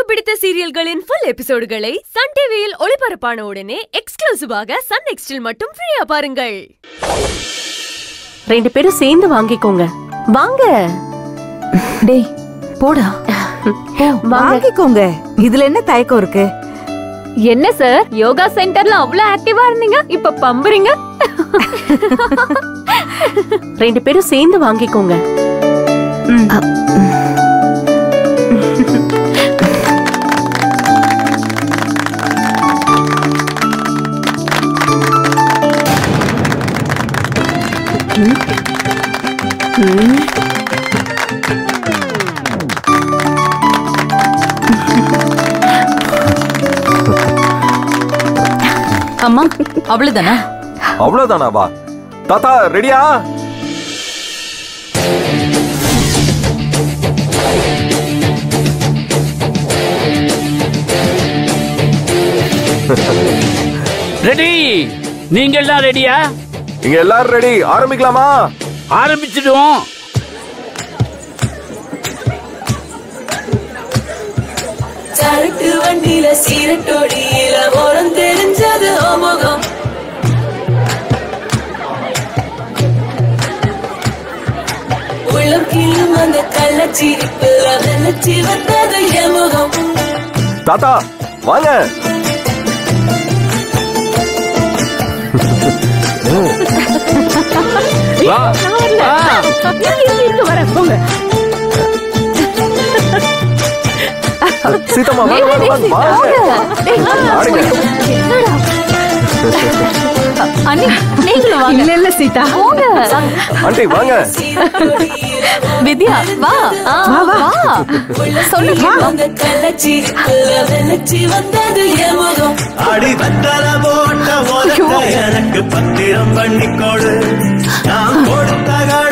பிடித்த சீரியல்களின் full எபிசோடுகளை Sun டிவியில் ஒளிபரப்பான உடனே எக்ஸ்க்ளூசிவாக சன் நெக்ஸ்டில் மட்டும் ஃப்ரீயா பாருங்கள் ரெண்டு பேரும் சேர்ந்து வாங்கிக்கோங்க வாங்க டேய் போடா வாங்கிக்கோங்க இதுல என்ன தயக்கம் இருக்கு என்ன சார் யோகா சென்டர்ல அவ்வளவு ஆக்டிவா இருந்தீங்க இப்ப பம்புறீங்க ரெண்டு பேரும் சேர்ந்து வாங்கிக்கோங்க அம்மா அவ்வளவுதானா அவ்வளவுதானாவா தாத்தா ரெடியா ரெடி நீங்க எல்லாம் ரெடியா இங்க எல்லாரும் ரெடி ஆரம்பிக்கலாமா ஆரம்பிச்சிடுவோம் சரக்கு வண்டியில சீரட்டோடியில ஓரம் தெரிஞ்சது ஓமுகம் உள்ளம் கீழும் அந்த கள்ளச்சிரிப்புல வெள்ளச்சி வந்தது எமுகம் தாத்தா வாங்க வா வா. சீதம்மா வாங்க வாங்க வாங்க வாங்க ஆடுங்க அண்ணி நீங்களும் வாங்க இல்ல இல்ல சீதா போங்க ஆண்டி வாங்க வித்யா வா வா வா சொல்லுங்க அந்த கள்ளச்சிரிப்புல வெள்ளச்சி வந்தது எமுகம் அடி வெத்தல போட்ட உலக எனக்கு பத்திரம் பண்ணிக்கொடு நான் கொடுத்த